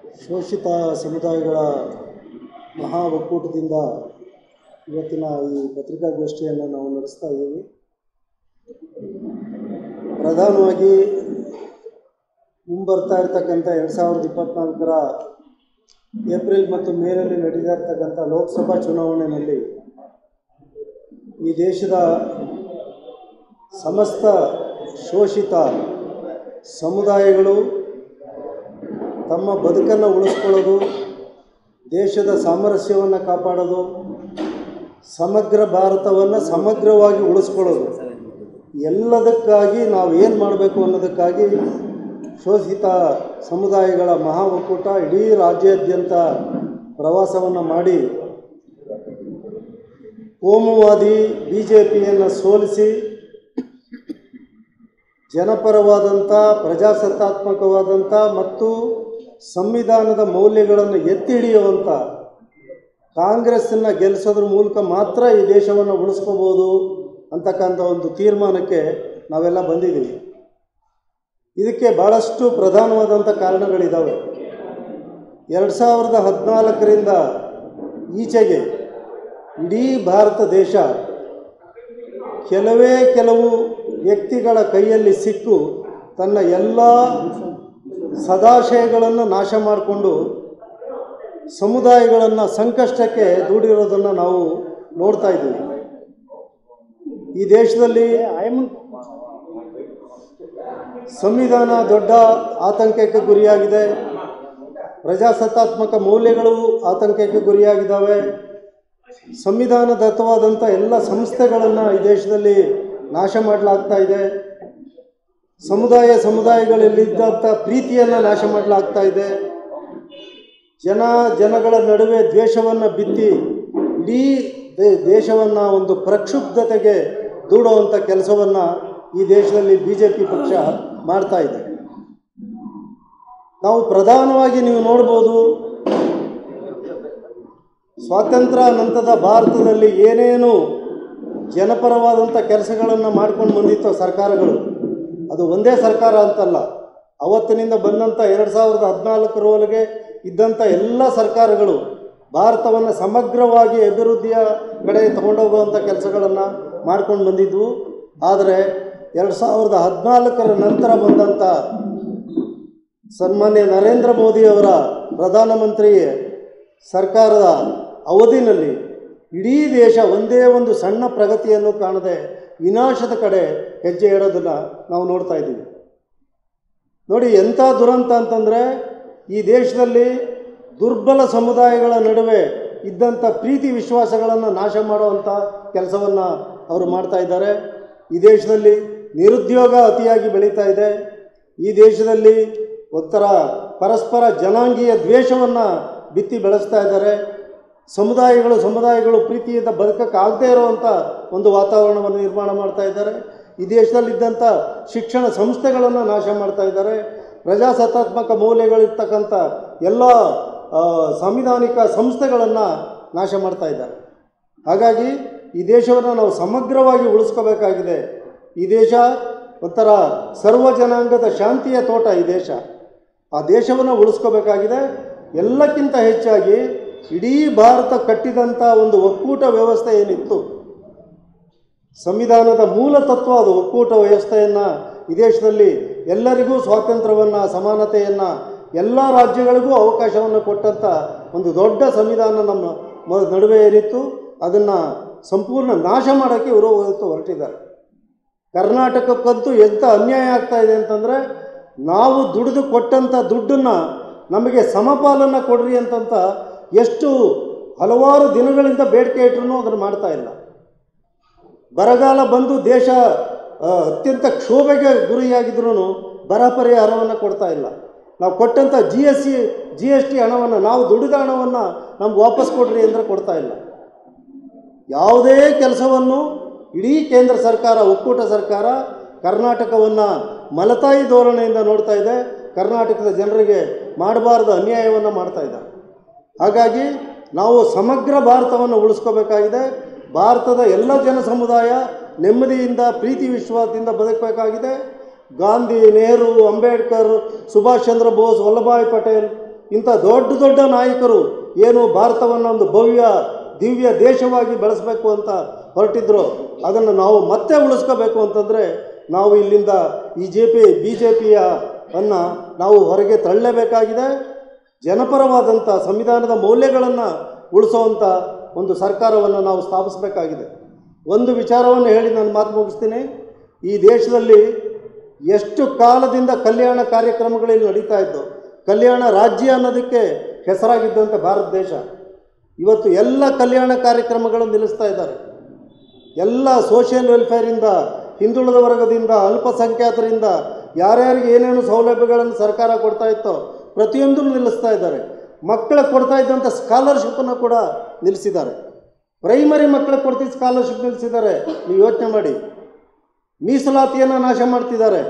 ಶೋಷಿತ ಸಮುದಾಯಗಳ ಮಹಾ ಒಕ್ಕೂಟದಿಂದ ಇವತ್ತಿನ ಈ ಪತ್ರಿಕಾಗೋಷ್ಠಿಯನ್ನು ನಾವು ನಡೆಸ್ತಾ ಇದ್ದೀವಿ ಪ್ರಧಾನವಾಗಿ ಮುಂಬರ್ತಾ ಇರತಕ್ಕಂಥ ಎರಡು ಸಾವಿರದ ಇಪ್ಪತ್ತ್ನಾಲ್ಕರ ಏಪ್ರಿಲ್ ಮತ್ತು ಮೇನಲ್ಲಿ ನಡೀತಾ ಇರ್ತಕ್ಕಂಥ ಲೋಕಸಭಾ ಚುನಾವಣೆಯಲ್ಲಿ ಈ ದೇಶದ ಸಮಸ್ತ ಶೋಷಿತ ಸಮುದಾಯಗಳು ತಮ್ಮ ಬದುಕನ್ನು ಉಳಿಸ್ಕೊಳ್ಳೋದು ದೇಶದ ಸಾಮರಸ್ಯವನ್ನು ಕಾಪಾಡೋದು ಸಮಗ್ರ ಭಾರತವನ್ನು ಸಮಗ್ರವಾಗಿ ಉಳಿಸ್ಕೊಳ್ಳೋದು ಎಲ್ಲದಕ್ಕಾಗಿ ನಾವು ಏನು ಮಾಡಬೇಕು ಅನ್ನೋದಕ್ಕಾಗಿ ಶೋಷಿತ ಸಮುದಾಯಗಳ ಮಹಾ ಒಕ್ಕೂಟ ಇಡೀ ರಾಜ್ಯಾದ್ಯಂತ ಪ್ರವಾಸವನ್ನು ಮಾಡಿ ಕೋಮುವಾದಿ ಬಿ ಜೆ ಪಿಯನ್ನು ಸೋಲಿಸಿ ಜನಪರವಾದಂಥ ಪ್ರಜಾಸತ್ತಾತ್ಮಕವಾದಂಥ ಮತ್ತು ಸಂವಿಧಾನದ ಮೌಲ್ಯಗಳನ್ನು ಎತ್ತಿ ಹಿಡಿಯುವಂಥ ಕಾಂಗ್ರೆಸ್ಸನ್ನು ಗೆಲ್ಲಿಸೋದ್ರ ಮೂಲಕ ಮಾತ್ರ ಈ ದೇಶವನ್ನು ಉಳಿಸ್ಕೋಬೋದು ಅಂತಕ್ಕಂಥ ಒಂದು ತೀರ್ಮಾನಕ್ಕೆ ನಾವೆಲ್ಲ ಬಂದಿದ್ದೀವಿ ಇದಕ್ಕೆ ಭಾಳಷ್ಟು ಪ್ರಧಾನವಾದಂಥ ಕಾರಣಗಳಿದ್ದಾವೆ ಎರಡು ಸಾವಿರದ ಹದಿನಾಲ್ಕರಿಂದ ಈಚೆಗೆ ಇಡೀ ಭಾರತ ದೇಶ ಕೆಲವೇ ಕೆಲವು ವ್ಯಕ್ತಿಗಳ ಕೈಯಲ್ಲಿ ಸಿಕ್ಕು ತನ್ನ ಎಲ್ಲ ಸದಾಶಯಗಳನ್ನು ನಾಶ ಮಾಡಿಕೊಂಡು ಸಮುದಾಯಗಳನ್ನು ಸಂಕಷ್ಟಕ್ಕೆ ದೂಡಿರೋದನ್ನು ನಾವು ನೋಡ್ತಾ ಇದ್ದೀವಿ ಈ ದೇಶದಲ್ಲಿ ಸಂವಿಧಾನ ದೊಡ್ಡ ಆತಂಕಕ್ಕೆ ಗುರಿಯಾಗಿದೆ ಪ್ರಜಾಸತ್ತಾತ್ಮಕ ಮೌಲ್ಯಗಳು ಆತಂಕಕ್ಕೆ ಗುರಿಯಾಗಿದ್ದಾವೆ ಸಂವಿಧಾನದತ್ತವಾದಂಥ ಎಲ್ಲ ಸಂಸ್ಥೆಗಳನ್ನು ಈ ದೇಶದಲ್ಲಿ ನಾಶ ಮಾಡಲಾಗ್ತಾ ಇದೆ ಸಮುದಾಯ ಸಮುದಾಯಗಳಲ್ಲಿದ್ದಂಥ ಪ್ರೀತಿಯನ್ನು ನಾಶ ಮಾಡಲಾಗ್ತಾ ಇದೆ ಜನ ಜನಗಳ ನಡುವೆ ದ್ವೇಷವನ್ನು ಬಿತ್ತಿ ಇಡೀ ದೇಶವನ್ನು ಒಂದು ಪ್ರಕ್ಷುಬ್ಧತೆಗೆ ದೂಡುವಂಥ ಕೆಲಸವನ್ನು ಈ ದೇಶದಲ್ಲಿ ಬಿ ಜೆ ಪಿ ಪಕ್ಷ ಮಾಡ್ತಾ ಇದೆ ನಾವು ಪ್ರಧಾನವಾಗಿ ನೀವು ನೋಡ್ಬೋದು ಸ್ವಾತಂತ್ರ್ಯ ನಂತರದ ಭಾರತದಲ್ಲಿ ಏನೇನು ಜನಪರವಾದಂಥ ಕೆಲಸಗಳನ್ನು ಮಾಡ್ಕೊಂಡು ಬಂದಿತ್ತೋ ಸರ್ಕಾರಗಳು ಅದು ಒಂದೇ ಸರ್ಕಾರ ಅಂತಲ್ಲ ಅವತ್ತಿನಿಂದ ಬಂದಂಥ ಎರಡು ಸಾವಿರದ ಹದಿನಾಲ್ಕರವರೆಗೆ ಇದ್ದಂಥ ಎಲ್ಲ ಸರ್ಕಾರಗಳು ಭಾರತವನ್ನು ಸಮಗ್ರವಾಗಿ ಅಭಿವೃದ್ಧಿಯ ಕಡೆ ತಗೊಂಡೋಗುವಂಥ ಕೆಲಸಗಳನ್ನು ಮಾಡ್ಕೊಂಡು ಬಂದಿದ್ವು ಆದರೆ ಎರಡು ಸಾವಿರದ ಹದಿನಾಲ್ಕರ ನಂತರ ಬಂದಂಥ ಸನ್ಮಾನ್ಯ ನರೇಂದ್ರ ಮೋದಿಯವರ ಪ್ರಧಾನಮಂತ್ರಿ ಸರ್ಕಾರದ ಅವಧಿನಲ್ಲಿ ಇಡೀ ದೇಶ ಒಂದೇ ಒಂದು ಸಣ್ಣ ಪ್ರಗತಿಯನ್ನು ಕಾಣದೆ ವಿನಾಶದ ಕಡೆ ಹೆಜ್ಜೆ ಇಡೋದನ್ನು ನಾವು ನೋಡ್ತಾ ಇದ್ದೀವಿ ನೋಡಿ ಎಂಥ ದುರಂತ ಅಂತಂದರೆ ಈ ದೇಶದಲ್ಲಿ ದುರ್ಬಲ ಸಮುದಾಯಗಳ ನಡುವೆ ಇದ್ದಂಥ ಪ್ರೀತಿ ವಿಶ್ವಾಸಗಳನ್ನು ನಾಶ ಮಾಡುವಂಥ ಕೆಲಸವನ್ನು ಅವರು ಮಾಡ್ತಾ ಇದ್ದಾರೆ ಈ ದೇಶದಲ್ಲಿ ನಿರುದ್ಯೋಗ ಅತಿಯಾಗಿ ಬೆಳೀತಾ ಇದೆ ಈ ದೇಶದಲ್ಲಿ ಒಂಥರ ಪರಸ್ಪರ ಜನಾಂಗೀಯ ದ್ವೇಷವನ್ನು ಬಿತ್ತಿ ಬೆಳೆಸ್ತಾ ಇದ್ದಾರೆ ಸಮುದಾಯಗಳು ಸಮುದಾಯಗಳು ಪ್ರೀತಿಯಿಂದ ಬದುಕಕ್ಕಾಗದೇ ಇರುವಂಥ ಒಂದು ವಾತಾವರಣವನ್ನು ನಿರ್ಮಾಣ ಮಾಡ್ತಾ ಇದ್ದಾರೆ ಈ ದೇಶದಲ್ಲಿದ್ದಂಥ ಶಿಕ್ಷಣ ಸಂಸ್ಥೆಗಳನ್ನು ನಾಶ ಮಾಡ್ತಾ ಇದ್ದಾರೆ ಪ್ರಜಾಸತ್ತಾತ್ಮಕ ಮೌಲ್ಯಗಳಿರ್ತಕ್ಕಂಥ ಎಲ್ಲ ಸಾಂವಿಧಾನಿಕ ಸಂಸ್ಥೆಗಳನ್ನು ನಾಶ ಮಾಡ್ತಾ ಇದ್ದಾರೆ ಹಾಗಾಗಿ ಈ ದೇಶವನ್ನು ನಾವು ಸಮಗ್ರವಾಗಿ ಉಳಿಸ್ಕೋಬೇಕಾಗಿದೆ ಈ ದೇಶ ಒಂಥರ ಸರ್ವ ಜನಾಂಗದ ಶಾಂತಿಯ ತೋಟ ಈ ದೇಶ ಆ ದೇಶವನ್ನು ಉಳಿಸ್ಕೋಬೇಕಾಗಿದೆ ಎಲ್ಲಕ್ಕಿಂತ ಹೆಚ್ಚಾಗಿ ಇಡೀ ಭಾರತ ಕಟ್ಟಿದಂಥ ಒಂದು ಒಕ್ಕೂಟ ವ್ಯವಸ್ಥೆ ಏನಿತ್ತು ಸಂವಿಧಾನದ ಮೂಲ ತತ್ವ ಅದು ಒಕ್ಕೂಟ ವ್ಯವಸ್ಥೆಯನ್ನು ಈ ದೇಶದಲ್ಲಿ ಎಲ್ಲರಿಗೂ ಸ್ವಾತಂತ್ರ್ಯವನ್ನು ಸಮಾನತೆಯನ್ನು ಎಲ್ಲ ರಾಜ್ಯಗಳಿಗೂ ಅವಕಾಶವನ್ನು ಕೊಟ್ಟಂಥ ಒಂದು ದೊಡ್ಡ ಸಂವಿಧಾನ ನಮ್ಮ ಮ ನಡುವೆ ಏನಿತ್ತು ಅದನ್ನು ಸಂಪೂರ್ಣ ನಾಶ ಮಾಡೋಕ್ಕೆ ಇವರು ಇವತ್ತು ಹೊರಟಿದ್ದಾರೆ ಕರ್ನಾಟಕಕ್ಕಂತೂ ಎಂಥ ಅನ್ಯಾಯ ಆಗ್ತಾ ಇದೆ ಅಂತಂದರೆ ನಾವು ದುಡಿದು ಕೊಟ್ಟಂಥ ದುಡ್ಡನ್ನು ನಮಗೆ ಸಮಪಾಲನ್ನು ಕೊಡ್ರಿ ಅಂತಂತ ಎಷ್ಟು ಹಲವಾರು ದಿನಗಳಿಂದ ಬೇಡಿಕೆ ಇಟ್ಟರೂ ಅದನ್ನು ಮಾಡ್ತಾ ಇಲ್ಲ ಬರಗಾಲ ಬಂದು ದೇಶ ಅತ್ಯಂತ ಕ್ಷೋಭೆಗೆ ಗುರಿಯಾಗಿದ್ರೂ ಬರ ಪರಿಹಾರವನ್ನು ಕೊಡ್ತಾ ಇಲ್ಲ ನಾವು ಕೊಟ್ಟಂಥ G S C G S T ಹಣವನ್ನು ನಾವು ದುಡಿದ ಹಣವನ್ನು ನಮ್ಗೆ ವಾಪಸ್ ಕೊಡ್ರಿ ಅಂದರೆ ಕೊಡ್ತಾ ಇಲ್ಲ ಯಾವುದೇ ಕೆಲಸವನ್ನು ಇಡೀ ಕೇಂದ್ರ ಸರ್ಕಾರ ಒಕ್ಕೂಟ ಸರ್ಕಾರ ಕರ್ನಾಟಕವನ್ನು ಮಲತಾಯಿ ಧೋರಣೆಯಿಂದ ನೋಡ್ತಾ ಇದೆ ಕರ್ನಾಟಕದ ಜನರಿಗೆ ಮಾಡಬಾರ್ದು ಅನ್ಯಾಯವನ್ನು ಮಾಡ್ತಾ ಇದ್ದಾರೆ ಹಾಗಾಗಿ ನಾವು ಸಮಗ್ರ ಭಾರತವನ್ನು ಉಳಿಸ್ಕೋಬೇಕಾಗಿದೆ ಭಾರತದ ಎಲ್ಲ ಜನ ಸಮುದಾಯ ನೆಮ್ಮದಿಯಿಂದ ಪ್ರೀತಿ ವಿಶ್ವಾಸದಿಂದ ಬದುಕಬೇಕಾಗಿದೆ ಗಾಂಧಿ ನೆಹರು ಅಂಬೇಡ್ಕರ್ ಸುಭಾಷ್ ಚಂದ್ರ ಬೋಸ್ ವಲ್ಲಭಾಯ್ ಪಟೇಲ್ ಇಂಥ ದೊಡ್ಡ ದೊಡ್ಡ ನಾಯಕರು ಏನು ಭಾರತವನ್ನು ಒಂದು ಭವ್ಯ ದಿವ್ಯ ದೇಶವಾಗಿ ಬೆಳೆಸಬೇಕು ಅಂತ ಹೊರಟಿದ್ರು ಅದನ್ನು ನಾವು ಮತ್ತೆ ಉಳಿಸ್ಕೋಬೇಕು ಅಂತಂದರೆ ನಾವು ಇಲ್ಲಿಂದ ಈ ಜೆ ಪಿ ಬಿ ಜೆ ಪಿಯ ಅನ್ನು ನಾವು ಹೊರಗೆ ತಳ್ಳಲೇಬೇಕಾಗಿದೆ ಜನಪರವಾದಂಥ ಸಂವಿಧಾನದ ಮೌಲ್ಯಗಳನ್ನು ಉಳಿಸೋವಂಥ ಒಂದು ಸರ್ಕಾರವನ್ನು ನಾವು ಸ್ಥಾಪಿಸಬೇಕಾಗಿದೆ ಒಂದು ವಿಚಾರವನ್ನು ಹೇಳಿ ನಾನು ಮಾತು ಮುಗಿಸ್ತೀನಿ ಈ ದೇಶದಲ್ಲಿ ಎಷ್ಟು ಕಾಲದಿಂದ ಕಲ್ಯಾಣ ಕಾರ್ಯಕ್ರಮಗಳಲ್ಲಿ ನಡೀತಾ ಇದ್ದು ಕಲ್ಯಾಣ ರಾಜ್ಯ ಅನ್ನೋದಕ್ಕೆ ಹೆಸರಾಗಿದ್ದಂಥ ಭಾರತ ದೇಶ ಇವತ್ತು ಎಲ್ಲ ಕಲ್ಯಾಣ ಕಾರ್ಯಕ್ರಮಗಳನ್ನು ನಿಲ್ಲಿಸ್ತಾ ಇದ್ದಾರೆ ಎಲ್ಲ ಸೋಷಿಯಲ್ ವೆಲ್ಫೇರಿಂದ ಹಿಂದುಳಿದ ವರ್ಗದಿಂದ ಅಲ್ಪಸಂಖ್ಯಾತರಿಂದ ಯಾರ್ಯಾರಿಗೆ ಏನೇನು ಸೌಲಭ್ಯಗಳನ್ನು ಸರ್ಕಾರ ಕೊಡ್ತಾ ಇತ್ತೋ ಪ್ರತಿಯೊಂದನ್ನು ನಿಲ್ಲಿಸ್ತಾ ಇದ್ದಾರೆ ಮಕ್ಕಳಿಗೆ ಕೊಡ್ತಾ ಇದ್ದಂಥ ಸ್ಕಾಲರ್ಶಿಪ್ಪನ್ನು ಕೂಡ ನಿಲ್ಲಿಸಿದ್ದಾರೆ ಪ್ರೈಮರಿ ಮಕ್ಕಳಿಗೆ ಕೊಡ್ತಿದ್ದ ಸ್ಕಾಲರ್ಶಿಪ್ ನಿಲ್ಲಿಸಿದ್ದಾರೆ ನೀವು ಯೋಚನೆ ಮಾಡಿ ಮೀಸಲಾತಿಯನ್ನು ನಾಶ ಮಾಡ್ತಿದ್ದಾರೆ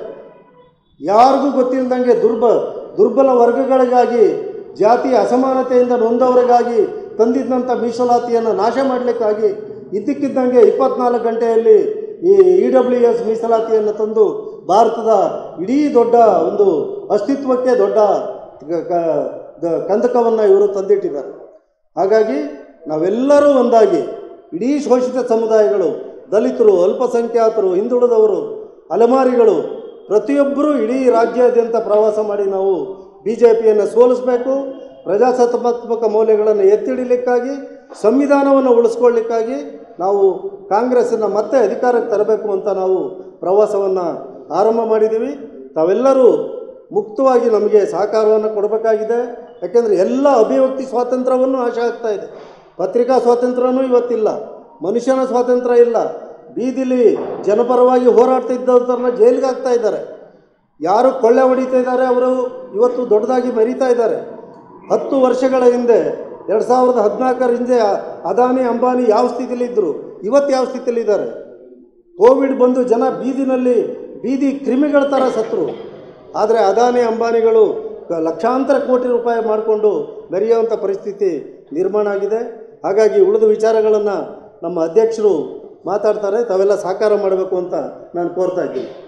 ಯಾರಿಗೂ ಗೊತ್ತಿಲ್ಲದಂಗೆ ದುರ್ಬ ದುರ್ಬಲ ವರ್ಗಗಳಿಗಾಗಿ ಜಾತಿ ಅಸಮಾನತೆಯಿಂದ ನೊಂದವರಿಗಾಗಿ ತಂದಿದ್ದಂಥ ಮೀಸಲಾತಿಯನ್ನು ನಾಶ ಮಾಡಲಿಕ್ಕಾಗಿ ಇದ್ದಕ್ಕಿದ್ದಂಗೆ ಇಪ್ಪತ್ನಾಲ್ಕು ಗಂಟೆಯಲ್ಲಿ ಈ ಇ ಡಬ್ಲ್ಯೂ ಎಸ್ ಮೀಸಲಾತಿಯನ್ನು ತಂದು ಭಾರತದ ಇಡೀ ದೊಡ್ಡ ಒಂದು ಅಸ್ತಿತ್ವಕ್ಕೆ ದೊಡ್ಡ ಕ- ಕ- ದ- ಕಂದಕವನ್ನು ಇವರು ತಂದಿಟ್ಟಿದ್ದಾರೆ ಹಾಗಾಗಿ ನಾವೆಲ್ಲರೂ ಒಂದಾಗಿ ಇಡೀ ಶೋಷಿತ ಸಮುದಾಯಗಳು ದಲಿತರು ಅಲ್ಪಸಂಖ್ಯಾತರು ಹಿಂದುಳಿದವರು ಅಲೆಮಾರಿಗಳು ಪ್ರತಿಯೊಬ್ಬರೂ ಇಡೀ ರಾಜ್ಯಾದ್ಯಂತ ಪ್ರವಾಸ ಮಾಡಿ ನಾವು ಬಿ ಜೆ ಪಿಯನ್ನು ಸೋಲಿಸಬೇಕು ಪ್ರಜಾಸತ್ತಾತ್ಮಕ ಮೌಲ್ಯಗಳನ್ನು ಎತ್ತಿಡಿಲಿಕ್ಕಾಗಿ ಸಂವಿಧಾನವನ್ನು ಉಳಿಸ್ಕೊಳ್ಳಿಕ್ಕಾಗಿ ನಾವು ಕಾಂಗ್ರೆಸ್ಸನ್ನು ಮತ್ತೆ ಅಧಿಕಾರಕ್ಕೆ ತರಬೇಕು ಅಂತ ನಾವು ಪ್ರವಾಸವನ್ನು ಆರಂಭ ಮಾಡಿದ್ದೀವಿ ತಾವೆಲ್ಲರೂ ಮುಕ್ತವಾಗಿ ನಮಗೆ ಸಹಕಾರವನ್ನು ಕೊಡಬೇಕಾಗಿದೆ ಯಾಕೆಂದರೆ ಎಲ್ಲ ಅಭಿವ್ಯಕ್ತಿ ಸ್ವಾತಂತ್ರ್ಯವನ್ನು ನಾಶ ಆಗ್ತಾ ಇದೆ ಪತ್ರಿಕಾ ಸ್ವಾತಂತ್ರ್ಯನೂ ಇವತ್ತಿಲ್ಲ ಮನುಷ್ಯನ ಸ್ವಾತಂತ್ರ್ಯ ಇಲ್ಲ ಬೀದಿಲಿ ಜನಪರವಾಗಿ ಹೋರಾಡ್ತಾ ಇದ್ದವ್ರನ್ನ ಜೈಲಿಗೆ ಹಾಕ್ತಾ ಇದ್ದಾರೆ ಯಾರು ಕೊಳ್ಳೆ ಹೊಡಿತಾ ಇದ್ದಾರೆ ಅವರು ಇವತ್ತು ದೊಡ್ಡದಾಗಿ ಮರೀತಾ ಇದ್ದಾರೆ ಹತ್ತು ವರ್ಷಗಳ ಹಿಂದೆ ಎರಡು ಸಾವಿರದ ಹದಿನಾಲ್ಕರ ಹಿಂದೆ ಅದಾನಿ ಅಂಬಾನಿ ಯಾವ ಸ್ಥಿತಿಲಿದ್ದರು ಇವತ್ತು ಯಾವ ಸ್ಥಿತಿಲಿದ್ದಾರೆ ಕೋವಿಡ್ ಬಂದು ಜನ ಬೀದಿನಲ್ಲಿ ಬೀದಿ ಕ್ರಿಮಿಗಳ ಥರ ಸತ್ರು ಆದರೆ ಅದಾನಿ ಅಂಬಾನಿಗಳು ಕ- ಲಕ್ಷಾಂತರ ಕೋಟಿ ರೂಪಾಯಿ ಮಾಡಿಕೊಂಡು ಮೆರೆಯುವಂಥ ಪರಿಸ್ಥಿತಿ ನಿರ್ಮಾಣ ಆಗಿದೆ ಹಾಗಾಗಿ ಉಳಿದ ವಿಚಾರಗಳನ್ನು ನಮ್ಮ ಅಧ್ಯಕ್ಷರು ಮಾತಾಡ್ತಾರೆ ತಾವೆಲ್ಲ ಸಾಕಾರ ಮಾಡಬೇಕು ಅಂತ ನಾನು ಕೋರ್ತಾ ಇದ್ದೀನಿ